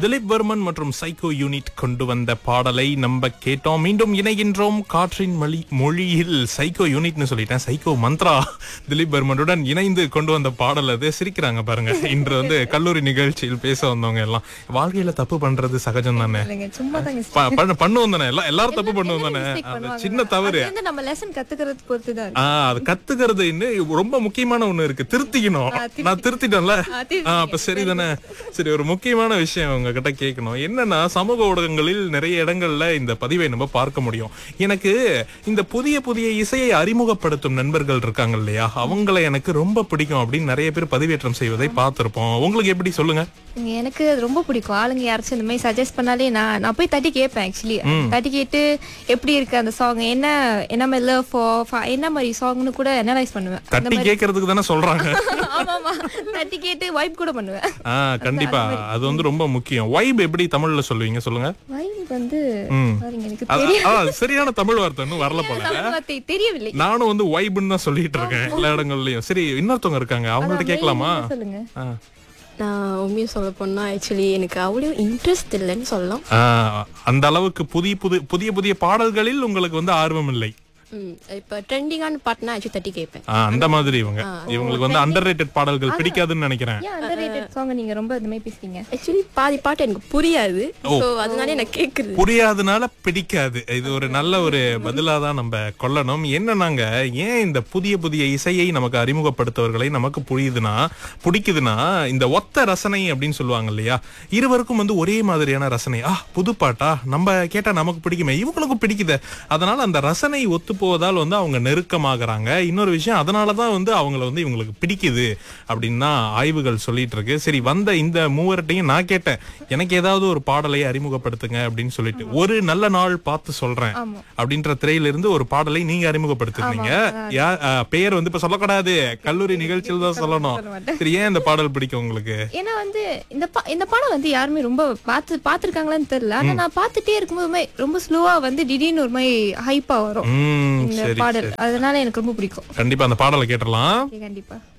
திலீப் வர்மன் மற்றும் psycho unit கொண்டு வந்த பாடலை நம்ம கேட்டோம் மீண்டும் இணைகின்றோம் காற்றின் மொழி மொழியில் சைக்கோ யூனிட்னு சொல்லிட்டேன் சைக்கோ மந்த்ரா திலீப் வர்மனுடன் இணைந்து கொண்டு வந்த பாடல் அது சிரிக்கிறாங்க பாருங்க இன்று வந்து கல்லூரி நிகழ்ச்சியில் பேச வந்தவங்க எல்லாம் வாழ்க்கையில தப்பு பண்றது சகஜம் தானே இல்லைங்க சும்மா தாங்க ப- பண்ண- பண்ணுவோம் தானே எல்லாம் எல்லாரும் தப்பு பண்ணுவோம் தானே mistake அது பண்ணுவாங்க. சின்ன தவறு அது வந்து நம்ம லெசன் கத்துக்கிறது பொறுத்து தான் இருக்கு. ஆ அது கத்துக்கிறது இன்னும் ரொம்ப முக்கியமான ஒண்ணு இருக்கு திருத்திக்கணும் நான் திருத்திட்டேன்ல ஆ, திருத்திட்டீங்க. ஆ, அப்ப சரிதானே சரி ஒரு முக்கியமான விஷயம் உங்ககிட்ட கேட்கணும் என்னன்னா சமூக ஊடகங்களில் நிறைய இடங்கள்ல இந்த பதிவை நம்ம பார்க்க முடியும் எனக்கு இந்த புதிய புதிய இசையை அறிமுகப்படுத்தும் நண்பர்கள் இருக்காங்க இல்லையா அவங்கள எனக்கு ரொம்ப பிடிக்கும் அப்படின்னு நிறைய பேர் பதிவேற்றம் செய்வதை பார்த்திருப்போம் உங்களுக்கு எப்படி சொல்லுங்க எனக்கு அது ரொம்ப பிடிக்கும் ஆளுங்க யாராச்சும் இந்த மாதிரி சஜஸ்ட் பண்ணாலே நான் நான் போய் தட்டி கேட்பேன் ஆக்சுவலி தட்டி கேட்டு எப்படி இருக்கு அந்த சாங் என்ன என்ன மாதிரி லவ் என்ன மாதிரி சாங்னு கூட அனலைஸ் பண்ணுவேன் தட்டி கேட்கறதுக்கு தானே சொல்றாங்க ஆமா ஆமா தட்டி கேட்டு வைப் கூட பண்ணுவேன் ஆ கண்டிப்பா அது வந்து ரொம்ப முக்கியம் வைப் எப்படி தமிழ்ல சொல்லுவீங்க சொல்லுங்க வைப் வந்து ம். பாருங்க, எனக்கு அது- தெரிய ஆ, சரியான தமிழ் வார்த்தை இன்னும் வரல போல தமிழ் வார்த்தை தெரியவில்லை நானும் வந்து வைப்னு தான் சொல்லிட்டு இருக்கேன் எல்லா இடங்கள்லயும் சரி இன்னொருத்தவங்க இருக்காங்க அவங்கள்ட்ட கேட்கலாமா நீங்க சொல்லுங்க ஆ. நான் உண்மையை சொல்ல போனா ஆக்சுவலி எனக்கு அவ்வளோ இன்ட்ரெஸ்ட் இல்லைன்னு சொல்லலாம் ஆ, அந்த அளவுக்கு புதிய புது புதிய புதிய பாடல்களில் உங்களுக்கு வந்து ஆர்வம் இல்லை ம், இப்ப ட்ரெண்டிங்கான பாட்டுனா ஆக்சுவலி தட்டி கேட்பேன் ஆ, அந்த மாதிரி இவங்க இவங்களுக்கு வந்து அண்டர் பாடல்கள் பிடிக்காதுன்னு நினைக்கிறேன் ஏன் அந்த ரேட்டட் சாங் நீங்க ரொம்ப இந்த மாதிரி பேசுறீங்க ஆக்சுவலி பாதி பாட்டு எனக்கு புரியாது ஸோ அதனால எனக்கு கேட்குறது புரியாதனால பிடிக்காது இது ஒரு நல்ல ஒரு பதிலா தான் நம்ம கொள்ளணும் என்னன்னாங்க ஏன் இந்த புதிய புதிய இசையை நமக்கு அறிமுகப்படுத்தவர்களை நமக்கு புரியுதுன்னா பிடிக்குதுன்னா இந்த ஒத்த ரசனை அப்படின்னு சொல்லுவாங்க இல்லையா இருவருக்கும் வந்து ஒரே மாதிரியான ரசனை ஆ புது பாட்டா நம்ம கேட்டா நமக்கு பிடிக்குமே இவங்களுக்கும் பிடிக்குதே அதனால அந்த ரசனை ஒத்து போவதால் வந்து அவங்க நெருக்கமாகறாங்க இன்னொரு விஷயம் அதனாலதான் வந்து அவங்கள வந்து இவங்களுக்கு பிடிக்குது அப்படின்னு தான் ஆய்வுகள் சொல்லிட்டு இருக்கு சரி வந்த இந்த மூவர்ட்டையும் நான் கேட்டேன் எனக்கு ஏதாவது ஒரு பாடலை அறிமுகப்படுத்துங்க அப்படின்னு சொல்லிட்டு ஒரு நல்ல நாள் பார்த்து சொல்றேன் ஆமா. அப்படின்ற திரையில இருந்து ஒரு பாடலை நீங்க அறிமுகப்படுத்துறீங்க யா- ஆ, பெயர் வந்து இப்ப சொல்லக்கூடாது கல்லூரி நிகழ்ச்சியில் தான் சொல்லணும் சரி ஏன் இந்த பாடல் பிடிக்கும் உங்களுக்கு ஏன்னா வந்து இந்த பா- இந்த படம் வந்து யாருமே ரொம்ப பார்த்து பார்த்துருக்காங்களான்னு தெரியல ஆனா நான் பார்த்துட்டே இருக்கும்போது ரொம்ப ஸ்லோவா வந்து திடீர்னு ஒரு மாதிரி ஹைப்பா வரும் உம் இந்த சரி பாடல் அதனால எனக்கு ரொம்ப பிடிக்கும் கண்டிப்பா அந்த பாடலை கேட்டலாம் கண்டிப்பா